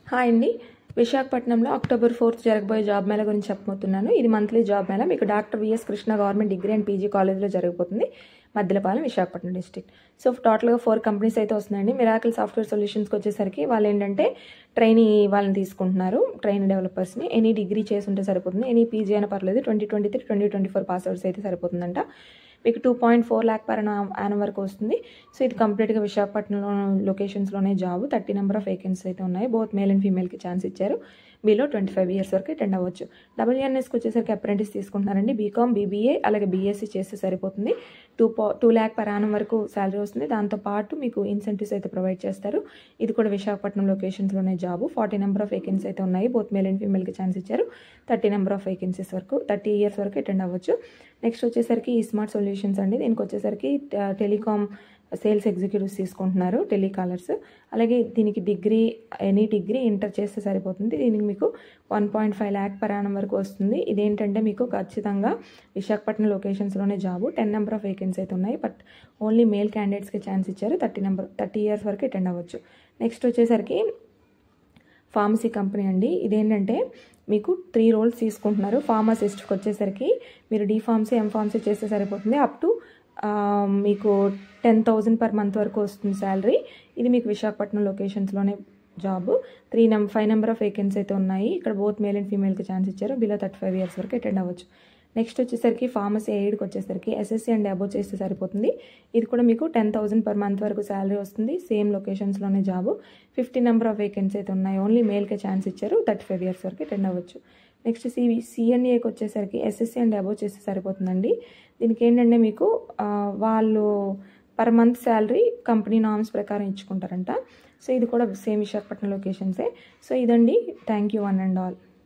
hi అండి విశాఖపట్నంలో October fourth జరగబోయే జాబ్ మేళా గురించి చెప్పబోతున్నాను ఇది మంత్లీ జాబ్ మేళా మీకు doctor VS Krishna government degree and PG కాలేజ్లో జరగబోతుంది మద్దెలపాలెం విశాఖపట్నం డిస్ట్రిక్ట్ సో టోటల్గా ఫోర్ కంపెనీస్ అయితే వస్తున్నాయండి మిరాకిల్ సాఫ్ట్వేర్ సొల్యూషన్స్కి వచ్చేసరికి వాళ్ళు ఏంటంటే ట్రైనీ వాళ్ళని తీసుకుంటున్నారు ట్రైన్ డెవలపర్స్ని ఎనీ డిగ్రీ చేసి ఉంటే సరిపోతుంది ఎనీ పీజీ అయినా పర్లేదు twenty twenty three twenty twenty four pass outs అయితే సరిపోతుందంట మీకు two point four lakh per annum వరకు వస్తుంది సో ఇది కంప్లీట్గా విశాఖపట్నంలో లొకేషన్స్లోనే job thirty number of vacancy అయితే ఉన్నాయి బోత్ మేల్ అండ్ ఫీమేల్కి ఛాన్స్ ఇచ్చారు మీలో ట్వంటీ ఫైవ్ ఇయర్స్ వరకు అటెండ్ అవ్వచ్చు డబ్ల్యూఎన్ఎస్కి వచ్చేసరికి అప్రెంటిస్ తీసుకుంటున్నారండి బీకామ్ బీబీఏ అలాగే బీఎస్సీ చేస్తే సరిపోతుంది టూ పా టూ ల్యాక్ పర్ యానం వరకు శాలరీ వస్తుంది దాంతోపాటు మీకు ఇన్సెంటివ్స్ అయితే ప్రొవైడ్ చేస్తారు ఇది కూడా విశాఖపట్నం లొకేషన్స్లోనే job forty number of vacancy అయితే ఉన్నాయి బోత్ మేల్ అండ్ ఫీమేల్కి ఛాన్స్ ఇచ్చారు థర్టీ నెంబర్ ఆఫ్ వేకెన్సీస్ వరకు థర్టీ ఇయర్స్ వరకు అటెండ్ అవ్వచ్చు నెక్స్ట్ వచ్చేసరికి ఈ స్మార్ట్ సొల్యూషన్స్ అండి దీనికి వచ్చేసరికి టెలికామ్ సేల్స్ ఎగ్జిక్యూటివ్స్ తీసుకుంటున్నారు టెలికాలర్స్ అలాగే దీనికి డిగ్రీ ఎనీ డిగ్రీ ఇంటర్ చేస్తే సరిపోతుంది దీనికి మీకు one point five lakh per annum వరకు వస్తుంది ఇదేంటంటే మీకు ఖచ్చితంగా విశాఖపట్నం లొకేషన్స్లోనే job ten number of vacancy అయితే ఉన్నాయి బట్ ఓన్లీ మేల్ క్యాండిడేట్స్కి ఛాన్స్ ఇచ్చారు థర్టీ నెంబర్ థర్టీ ఇయర్స్ వరకు అటెండ్ అవ్వచ్చు నెక్స్ట్ వచ్చేసరికి ఫార్మసీ కంపెనీ అండి ఇదేంటంటే మీకు త్రీ రోల్స్ తీసుకుంటున్నారు ఫార్మసిస్ట్కి వచ్చేసరికి మీరు డి ఫార్మసీ ఎం ఫార్మసీ చేస్తే సరిపోతుంది అప్ టు మీకు టెన్ థౌజండ్ పర్ మంత్ వరకు వస్తుంది శాలరీ ఇది మీకు విశాఖపట్నం లొకేషన్స్లోనే జాబ్ త్రీ నెం ఫైవ్ నెంబర్ ఆఫ్ వేకెన్సీ అయితే ఉన్నాయి ఇక్కడ బోత్ మేల్ అండ్ ఫీమేల్కి ఛాన్స్ ఇచ్చారు బిలో థర్టీ ఫైవ్ ఇయర్స్ వరకు అటెండ్ అవ్వచ్చు నెక్స్ట్ వచ్చేసరికి ఫార్మసీ ఎయిడ్కి వచ్చేసరికి ఎస్ఎస్సీ అండ్ అబో చేస్తే సరిపోతుంది ఇది కూడా మీకు టెన్ థౌసండ్ పర్ మంత్ వరకు శాలరీ వస్తుంది సేమ్ లొకేషన్స్లోనే job fifty number of vacancy అయితే ఉన్నాయి ఓన్లీ మేల్కే ఛాన్స్ ఇచ్చారు థర్టీ ఫైవ్ ఇయర్స్ వరకు అటెండ్ అవ్వచ్చు నెక్స్ట్ సి సిఎన్ఏకి వచ్చేసరికి ఎస్ఎస్సీ అండ్ అబో చేస్తే సరిపోతుందండి దీనికి ఏంటంటే మీకు వాళ్ళు per month salary company norms ప్రకారం ఇచ్చుకుంటారంట సో ఇది కూడా సేమ్ విశాఖపట్నం లొకేషన్సే సో ఇదండి thank you one and all